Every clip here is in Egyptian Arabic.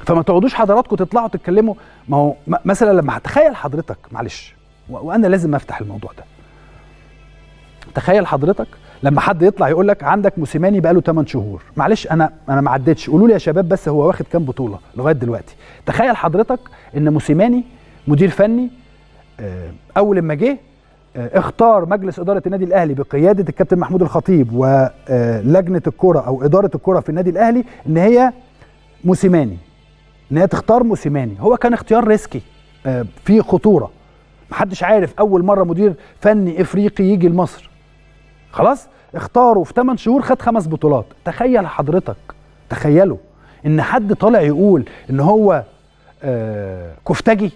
فما تقعدوش حضراتكم تطلعوا تتكلموا ما هو م- مثلا لما تخيل حضرتك معلش و- وانا لازم افتح الموضوع ده تخيل حضرتك لما حد يطلع يقول لك عندك موسيماني بقاله 8 شهور معلش انا انا ما عدتش قولوا لي يا شباب بس هو واخد كام بطوله لغايه دلوقتي تخيل حضرتك ان موسيماني مدير فني آه، اول لما جه آه، اختار مجلس اداره النادي الاهلي بقياده الكابتن محمود الخطيب ولجنه الكره او اداره الكره في النادي الاهلي ان هي موسيماني ان هي تختار موسيماني هو كان اختيار ريسكي آه، فيه خطوره محدش عارف اول مره مدير فني افريقي يجي لمصر خلاص اختاروا في 8 شهور خد خمس بطولات تخيل حضرتك تخيلوا ان حد طالع يقول ان هو آه كفتجي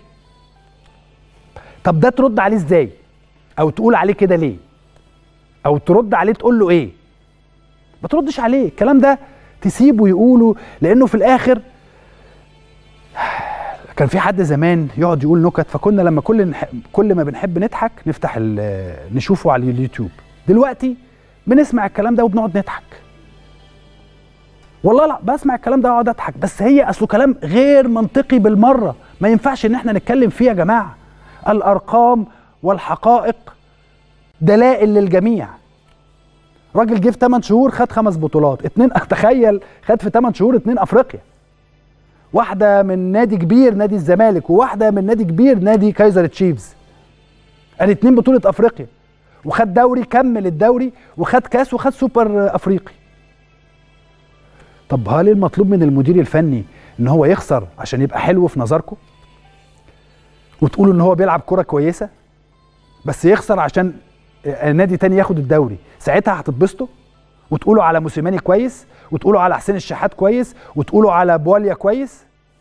طب ده ترد عليه ازاي او تقول عليه كده ليه او ترد عليه تقول له ايه ما تردش عليه الكلام ده تسيبه يقوله لانه في الاخر كان في حد زمان يقعد يقول نكت فكنا لما كل نح... كل ما بنحب نضحك نفتح ال... نشوفه على اليوتيوب دلوقتي بنسمع الكلام ده وبنقعد نضحك والله لا بسمع الكلام ده واقعد اضحك بس هي اصله كلام غير منطقي بالمره ما ينفعش ان احنا نتكلم فيه يا جماعه الارقام والحقائق دلائل للجميع راجل جه في 8 شهور خد خمس بطولات اتنين تخيل خد في 8 شهور اتنين افريقيا واحده من نادي كبير نادي الزمالك وواحده من نادي كبير نادي كايزر تشيفز ادي اتنين بطوله افريقيا وخد دوري كمل الدوري وخد كاس وخد سوبر افريقي طب هل المطلوب من المدير الفني ان هو يخسر عشان يبقى حلو في نظركم وتقولوا ان هو بيلعب كرة كويسة بس يخسر عشان نادي تاني ياخد الدوري ساعتها هتتبسطوا وتقولوا على موسيماني كويس وتقولوا على حسين الشحات كويس وتقولوا على بواليا كويس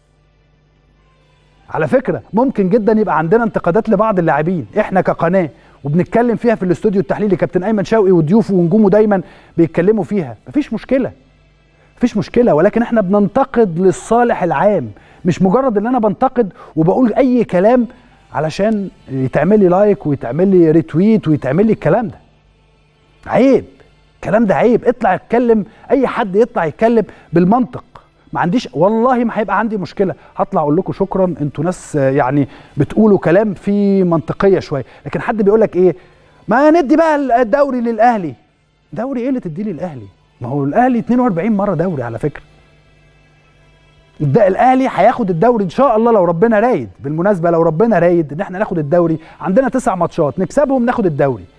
على فكرة ممكن جدا يبقى عندنا انتقادات لبعض اللاعبين احنا كقناة وبنتكلم فيها في الاستوديو التحليلي كابتن ايمن شوقي وضيوفه ونجومه دايما بيتكلموا فيها مفيش مشكلة مفيش مشكلة ولكن احنا بننتقد للصالح العام مش مجرد ان انا بنتقد وبقول اي كلام علشان يتعمل لي لايك ويتعمل لي ريتويت ويتعمل لي الكلام ده عيب الكلام ده عيب اطلع اتكلم اي حد يطلع يتكلم بالمنطق ما عنديش والله ما هيبقى عندي مشكله هطلع اقول لكم شكرا انتوا ناس يعني بتقولوا كلام فيه منطقيه شويه لكن حد بيقول لك ايه ما ندي بقى الدوري للاهلي دوري ايه اللي تديه للاهلي ما هو الاهلي 42 مره دوري على فكره ده الاهلي هياخد الدوري ان شاء الله لو ربنا رايد بالمناسبه لو ربنا رايد ان احنا ناخد الدوري عندنا تسع ماتشات نكسبهم ناخد الدوري